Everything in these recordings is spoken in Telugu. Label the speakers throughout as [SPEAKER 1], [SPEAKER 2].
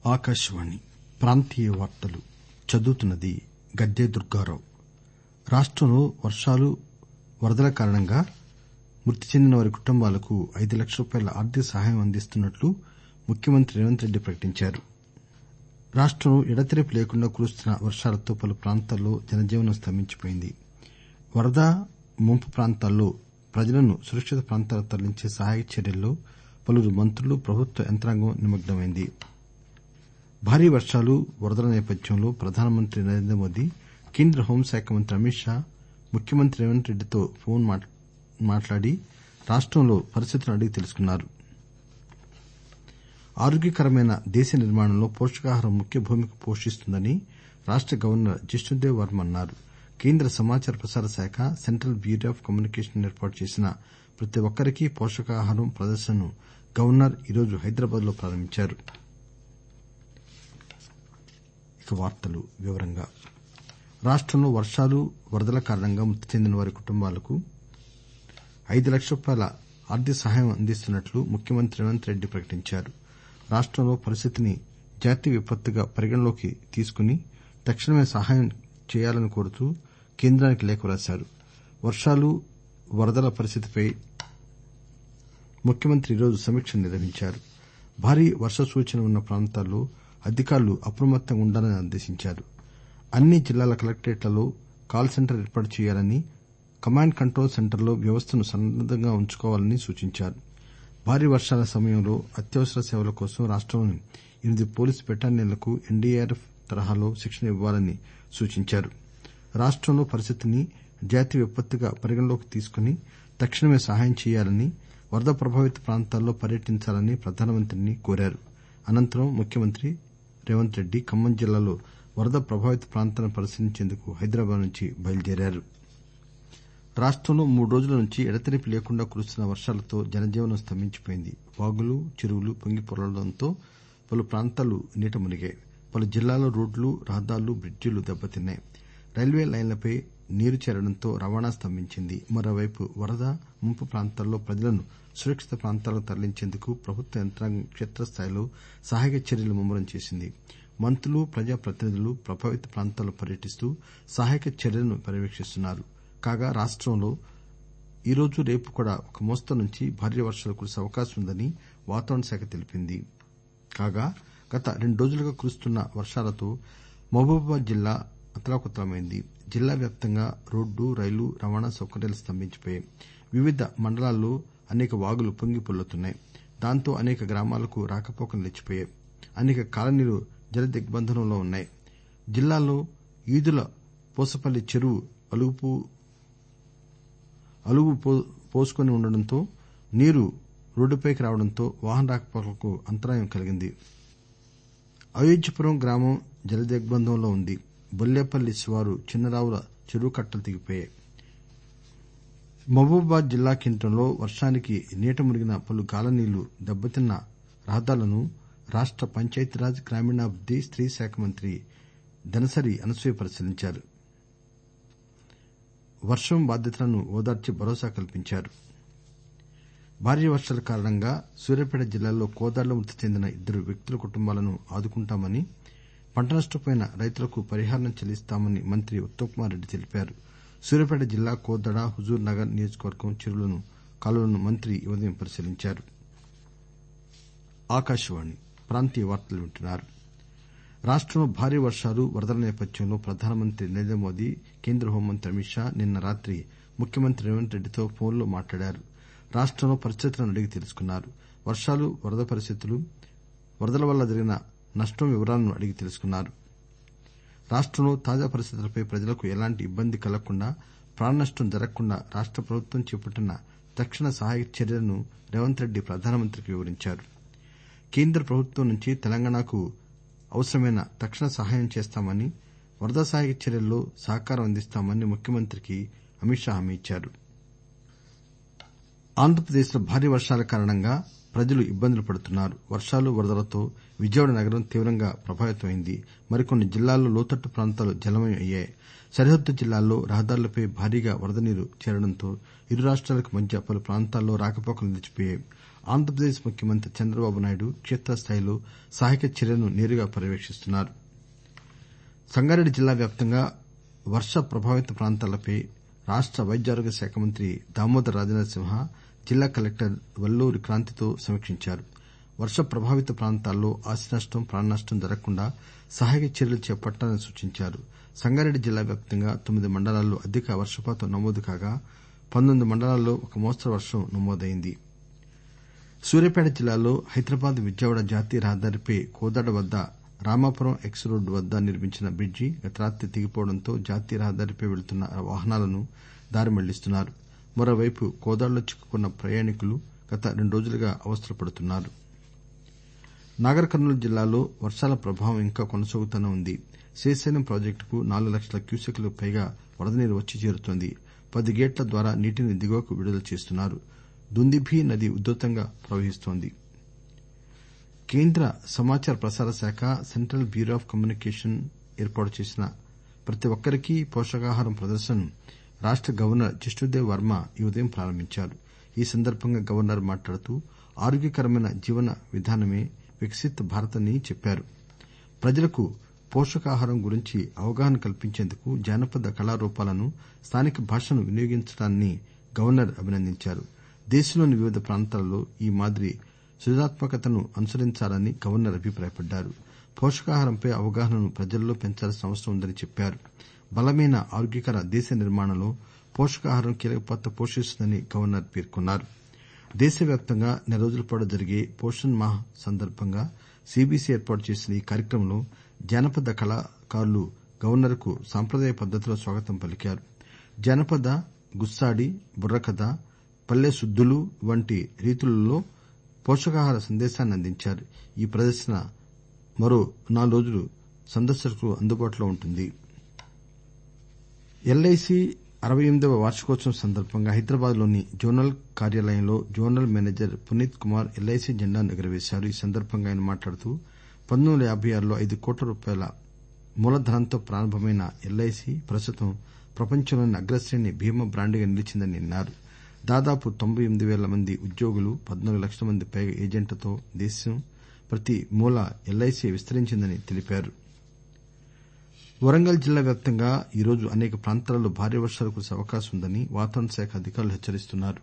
[SPEAKER 1] ఆకాశవాణి ప్రాంతీయ వార్తలు చదువుతున్నది గద్దె దుర్గారావు రాష్టంలో వర్షాలు వరదల కారణంగా మృతి చెందిన వారి కుటుంబాలకు ఐదు లక్షల రూపాయల ఆర్థిక సహాయం అందిస్తున్నట్లు ముఖ్యమంత్రి రేవంత్ రెడ్డి ప్రకటించారు రాష్టంలో ఎడతెరిపి లేకుండా కురుస్తున్న వర్షాలతో పలు ప్రాంతాల్లో జనజీవనం స్తంభించిపోయింది వరద ముంపు ప్రాంతాల్లో ప్రజలను సురక్షిత ప్రాంతాలకు తరలించే సహాయక చర్యల్లో పలువురు మంత్రులు ప్రభుత్వ యంత్రాంగం నిమగ్నమైంది భారీ వర్షాలు వరదల నేపథ్యంలో ప్రధానమంత్రి నరేంద్రమోదీ కేంద్ర హోంశాఖ మంత్రి అమిత్ షా ముఖ్యమంత్రి రేవంత్ రెడ్డితో ఫోన్ మాట్లాడి రాష్టంలో పరిస్థితులను అడిగి తెలుసుకున్నారు ఆరోగ్యకరమైన దేశ నిర్మాణంలో పోషకాహారం ముఖ్య భూమిక పోషిస్తుందని రాష్ట గవర్నర్ జిష్ణుదేవ్ వర్మ అన్నారు కేంద్ర సమాచార ప్రసార శాఖ సెంట్రల్ బ్యూరో ఆఫ్ కమ్యూనికేషన్ ఏర్పాటు చేసిన ప్రతి ఒక్కరికీ పోషకాహారం ప్రదర్శనను గవర్నర్ ఈరోజు హైదరాబాద్ లో ప్రారంభించారు రాష్టంలో వర్షాలు వరదల కారణంగా మృతి చెందిన వారి కుటుంబాలకు ఐదు లక్షల రూపాయల ఆర్థిక సహాయం అందిస్తున్నట్లు ముఖ్యమంత్రి రేవంత్ రెడ్డి ప్రకటించారు రాష్టంలో పరిస్థితిని జాతీయ విపత్తుగా పరిగణనలోకి తీసుకుని తక్షణమే సహాయం చేయాలని కోరుతూ కేంద్రానికి లేఖ రాశారు వర్షాలు వరదల పరిస్థితిపై ముఖ్యమంత్రి ఈరోజు సమీక్ష నిర్వహించారు భారీ వర్ష సూచన ఉన్న ప్రాంతాల్లో అధికారులు అప్రమత్తంగా ఉండాలని ఆదేశించారు అన్ని జిల్లాల కలెక్టరేట్లలో కాల్ సెంటర్ ఏర్పాటు చేయాలని కమాండ్ కంట్రోల్ సెంటర్లో వ్యవస్థను సన్నద్దంగా ఉంచుకోవాలని సూచించారు భారీ వర్షాల సమయంలో అత్యవసర సేవల కోసం రాష్టంలోని ఎనిమిది పోలీసు బెటాలియన్లకు ఎన్డీఆర్ఎఫ్ తరహాలో శిక్షణ ఇవ్వాలని సూచించారు రాష్టంలో పరిస్థితిని జాతీయ విపత్తుగా పరిగణనలోకి తీసుకుని తక్షణమే సహాయం చేయాలని వరద ప్రభావిత ప్రాంతాల్లో పర్యటించాలని ప్రధానమంత్రిని కోరారు అనంతరం ముఖ్యమంత్రి రేవంత్ రెడ్డి ఖమ్మం జిల్లాలో వరద ప్రభావిత ప్రాంతాలను పరిశీలించేందుకు హైదరాబాద్ నుంచి బయలుదేరారు రాష్టంలో మూడు రోజుల నుంచి ఎడతెరిపి లేకుండా కురుస్తున్న వర్షాలతో జనజీవనం స్తంభించిపోయింది వాగులు చెరువులు పొంగిపొర్లడంతో పలు ప్రాంతాలు నీట మునిగాయి పలు జిల్లాల్లో రోడ్లు రహదారులు బ్రిడ్జిలు దెబ్బతిన్నాయి రైల్వే లైన్లపై నీరు చేరడంతో రవాణా స్తంభించింది మరోవైపు వరద ముంపు ప్రాంతాల్లో ప్రజలను సురక్షిత ప్రాంతాలకు తరలించేందుకు ప్రభుత్వ యంత్రాంగం కేత్రస్థాయిలో సహాయక చర్యలు ముమ్మరం చేసింది మంత్రులు ప్రజాప్రతినిధులు ప్రభావిత ప్రాంతాల్లో పర్యటిస్తూ సహాయక చర్యలను పర్యవేక్షిస్తున్నారు కాగా రాష్టంలో ఈరోజు రేపు కూడా ఒక మోస్తరు నుంచి భారీ వర్షాలు కురిసే అవకాశం ఉందని వాతావరణ శాఖ తెలిపింది కాగా గత రెండు రోజులుగా కురుస్తున్న వర్షాలతో మహబూబాబాద్ జిల్లా అతలాకుతలమైంది జిల్లా వ్యాప్తంగా రోడ్డు రైలు రవాణా సౌకర్యాలు స్తంభించిపోయాయి వివిధ మండలాల్లో అనేక వాగులు పొంగి పొర్లుతున్నాయి దాంతో అనేక గ్రామాలకు రాకపోకలు నిలిచిపోయాయి అనేక కాలనీలు జలదిగ్బంధంలో ఉన్నాయి జిల్లాలో ఈదుల పూసపల్లి చెరువు అలుగు పోసుకుని ఉండడంతో నీరు రోడ్డుపైకి రావడంతో వాహన రాకపోకలకు అంతరాయం కలిగింది అయోధ్యపురం గ్రామం జలదిగ్బంధంలో ఉంది బొల్లేపల్లి శివారు చిన్నరావుల చెరువు కట్టలు తెగిపోయాయి మహబూబాబాద్ జిల్లా కేంద్రంలో వర్షానికి నీట మునిగిన పలు కాలనీలు దెబ్బతిన్న రహదారులను రాష్ట పంచాయతీరాజ్ గ్రామీణాభివృద్ది స్త్రీ శాఖ మంత్రి దనసరి అనసూయ పరిశీలించారు వర్షం బాధితులను ఓదార్చి భరోసా కల్పించారు భారీ వర్షాల కారణంగా సూర్యాపేట జిల్లాలో కోదాడలో మృతి చెందిన ఇద్దరు వ్యక్తుల కుటుంబాలను ఆదుకుంటామని పంట నష్టపోయిన రైతులకు పరిహారం చెల్లిస్తామని మంత్రి ఉత్తమ్కుమార్ రెడ్డి తెలిపారు సూర్యాపేట జిల్లా కోదాడ హుజూర్ నగర్ నియోజకవర్గం చెరువులను కాలువలను మంత్రి ఈ ఉదయం పరిశీలించారు రాష్టంలో భారీ వర్షాలు వరదల నేపథ్యంలో ప్రధానమంత్రి నరేంద్రమోదీ కేంద్ర హోంమంత్రి అమిత్ షా నిన్న రాత్రి ముఖ్యమంత్రి రేవంత్ రెడ్డితో ఫోన్లో మాట్లాడారు రాష్టంలో పరిస్థితులను అడిగి తెలుసుకున్నారు వర్షాలు వరద పరిస్థితులు వరదల వల్ల జరిగిన నష్టం వివరాలను అడిగి తెలుసుకున్నారు రాష్టంలో తాజా పరిస్థితులపై ప్రజలకు ఎలాంటి ఇబ్బంది కలగకుండా ప్రాణనష్టం జరగకుండా రాష్ట ప్రభుత్వం చేపట్టిన తక్షణ సహాయక చర్యలను రేవంత్ రెడ్డి ప్రధానమంత్రికి వివరించారు కేంద్ర ప్రభుత్వం నుంచి తెలంగాణకు అవసరమైన తక్షణ సహాయం చేస్తామని వరద సహాయక చర్యల్లో సహకారం అందిస్తామని ముఖ్యమంత్రికి అమిత్ షా హామీ ఇచ్చారు ఆంధ్రప్రదేశ్ లో భారీ వర్షాల కారణంగా ప్రజలు ఇబ్బందులు పడుతున్నారు వర్షాలు వరదలతో విజయవాడ నగరం తీవ్రంగా ప్రభావితమైంది మరికొన్ని జిల్లాల్లో లోతట్టు ప్రాంతాలు జలమయం అయ్యాయి సరిహద్దు జిల్లాల్లో రహదారులపై భారీగా వరద నీరు చేరడంతో ఇరు రాష్టాలకు మధ్య పలు ప్రాంతాల్లో రాకపోకలు నిలిచిపోయాయి ఆంధ్రప్రదేశ్ ముఖ్యమంత్రి చంద్రబాబు నాయుడు కేత్రస్థాయిలో సహాయక చర్యలను నేరుగా పర్యవేక్షిస్తున్నారు సంగారెడ్డి జిల్లా వ్యాప్తంగా వర్ష ప్రభావిత ప్రాంతాలపై రాష్ట వైద్యారోగ్య శాఖ మంత్రి దామోదర్ రాజనరసింహ జిల్లా కలెక్టర్ వల్లూరి క్రాంతితో సమీక్షించారు వర్ష ప్రభావిత ప్రాంతాల్లో ఆస్తినష్టం ప్రాణనష్టం జరగకుండా సహాయక చర్యలు చేపట్టాలని సూచించారు సంగారెడ్డి జిల్లా వ్యాప్తంగా తొమ్మిది మండలాల్లో అధిక వర్షపాతం నమోదు కాగా పంతొమ్మిది మండలాల్లో ఒక మోస్తరు వర్షం నమోదైంది సూర్యాపేట జిల్లాలో హైదరాబాద్ విజయవాడ జాతీయ రహదారిపై కోదాడ వద్ద రామాపురం ఎక్స్ రోడ్డు వద్ద నిర్మించిన బ్రిడ్జి గత రాత్రి తెగిపోవడంతో జాతీయ రహదారిపై వెళ్తున్న వాహనాలను దారి మళ్లిస్తున్నారు మరోవైపు కోదాడలో చిక్కుకున్న ప్రయాణికులు గత రెండు రోజులుగా అవస్థలు పడుతున్నారు నాగర్ కర్నూలు జిల్లాలో వర్షాల ప్రభావం ఇంకా కొనసాగుతూనే ఉంది శ్రీశైలం ప్రాజెక్టుకు నాలుగు లక్షల క్యూసెక్కులకు పైగా వరద నీరు వచ్చి చేరుతోంది పది గేట్ల ద్వారా నీటిని దిగువకు విడుదల చేస్తున్నారు దుందిభి నది ఉధృతంగా ప్రవహిస్తోంది కేంద్ర సమాచార ప్రసార శాఖ సెంట్రల్ బ్యూరో ఆఫ్ కమ్యూనికేషన్ ఏర్పాటు చేసిన ప్రతి ఒక్కరికీ పోషకాహారం ప్రదర్శనను రాష్ట గవర్నర్ జిష్ణుదేవ్ వర్మ ఈ ఉదయం ప్రారంభించారు ఈ సందర్బంగా గవర్నర్ మాట్లాడుతూ ఆరోగ్యకరమైన జీవన విధానమే వికసిత్ భారత్ అని చెప్పారు ప్రజలకు పోషకాహారం గురించి అవగాహన కల్పించేందుకు జానపద కళారూపాలను స్థానిక భాషను వినియోగించడాన్ని గవర్నర్ అభినందించారు దేశంలోని వివిధ ప్రాంతాలలో ఈ మాదిరి సృజనాత్మకతను అనుసరించాలని గవర్నర్ అభిప్రాయపడ్డారు పోషకాహారంపై అవగాహనను ప్రజల్లో పెంచాల్సిన అవసరం ఉందని చెప్పారు బలమైన ఆరోగ్యకర దేశ నిర్మాణంలో పోషకాహారం కీలక పాత్ర పోషిస్తుందని గవర్నర్ పేర్కొన్నారు దేశవ్యాప్తంగా నెల రోజుల పాటు జరిగే పోషణ్ మాహ్ సందర్బంగా సిబిసి ఏర్పాటు చేసిన ఈ కార్యక్రమంలో జానపద కళాకారులు గవర్నర్ కు సాంప్రదాయ పద్దతిలో స్వాగతం పలికారు జానపద గుస్సాడి బుర్రకథ పల్లె సుద్దులు వంటి రీతులలో పోషకాహార సందేశాన్ని అందించారు ఈ ప్రదర్శన మరో నాలుగు రోజులు సందర్శకులకు అందుబాటులో ఉంటుంది ఎల్ఐసి అరవై ఎనిమిదవ వార్షికోత్సవం సందర్బంగా హైదరాబాద్ లోని జోనల్ కార్యాలయంలో zonal manager Puneet Kumar LIC జెండాను ఎగురవేశారు ఈ సందర్బంగా ఆయన మాట్లాడుతూ పంతొమ్మిది వందల యాబై ఆరులో ఐదు కోట్ల రూపాయల మూలధనంతో ప్రారంభమైన ఎల్ఐసి ప్రస్తుతం ప్రపంచంలోని అగ్రశ్రేణి బీమా బ్రాండ్గా నిలిచిందని అన్నారు దాదాపు తొంభై ఎనిమిది పేల మంది ఉద్యోగులు పద్నాలుగు లక్షల మంది పైగా ఏజెంట్లతో దేశం ప్రతి మూల ఎల్ఐసి విస్తరించిందని తెలిపారు వరంగల్ జిల్లా వ్యాప్తంగా ఈరోజు అనేక ప్రాంతాలలో భారీ వర్షాలు కురిసే అవకాశం ఉందని వాతావరణ శాఖ అధికారులు హెచ్చరిస్తున్నారు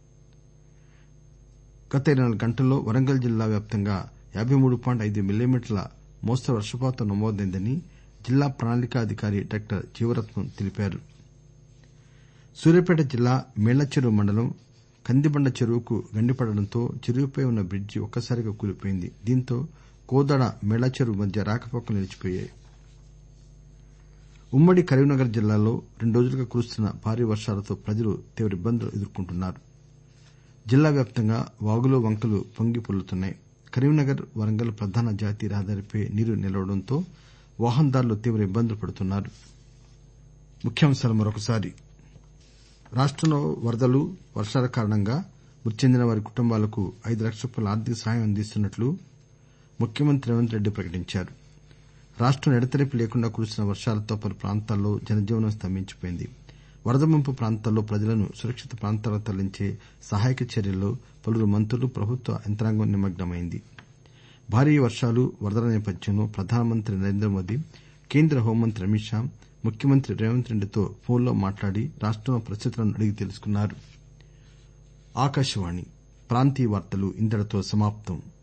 [SPEAKER 1] గత ఇరవై నాలుగు గంటల్లో వరంగల్ జిల్లా వ్యాప్తంగా యాబై మూడు పాయింట్ ఐదు మిల్లీమీటర్ల మోస్తరు వర్షపాతం నమోదైందని జిల్లా ప్రణాళికాధికారి డాక్టర్ జీవరత్నం తెలిపారు సూర్యాపేట జిల్లా మేళ్లచెరువు మండలం కందిబండ చెరువుకు గండిపడడంతో చెరువుపై ఉన్న బ్రిడ్జి ఒక్కసారిగా కూలిపోయింది దీంతో కోదాడ మేళ్లచెరువు మధ్య రాకపోకలు నిలిచిపోయాయి ఉమ్మడి కరీంనగర్ జిల్లాలో రెండు రోజులుగా కురుస్తున్న భారీ వర్షాలతో ప్రజలు తీవ్ర ఇబ్బందులు ఎదుర్కొంటున్నారు జిల్లా వ్యాప్తంగా వాగులు వంకలు పొంగి పొర్లుతున్నాయి కరీంనగర్ వరంగల్ ప్రధాన జాతీయ రహదారిపై నీరు నిలవడంతో వాహనదారులు తీవ్ర ఇబ్బందులు పడుతున్నారు రాష్టంలో వరదలు వర్షాల కారణంగా మృతి చెందిన వారి కుటుంబాలకు ఐదు లక్షల రూపాయల ఆర్థిక సాయం అందిస్తున్నట్లు ముఖ్యమంత్రి రేవంత్ రెడ్డి ప్రకటించారు రాష్టంలో ఎడతెరిపి లేకుండా కురిసిన వర్షాలతో పలు ప్రాంతాల్లో జనజీవనం స్తంభించిపోయింది వరద ముంపు ప్రాంతాల్లో ప్రజలను సురక్షిత ప్రాంతాలకు తరలించే సహాయక చర్యల్లో పలువురు మంత్రులు ప్రభుత్వ యంత్రాంగం నిమగ్నమైంది భారీ వర్షాలు వరదల నేపథ్యంలో ప్రధానమంత్రి నరేంద్ర మోదీ కేంద్ర హోంమంత్రి అమిత్ షా ముఖ్యమంత్రి రేవంత్ రెడ్డితో ఫోన్లో మాట్లాడి రాష్టంలో పరిస్థితులను అడిగి తెలుసుకున్నారు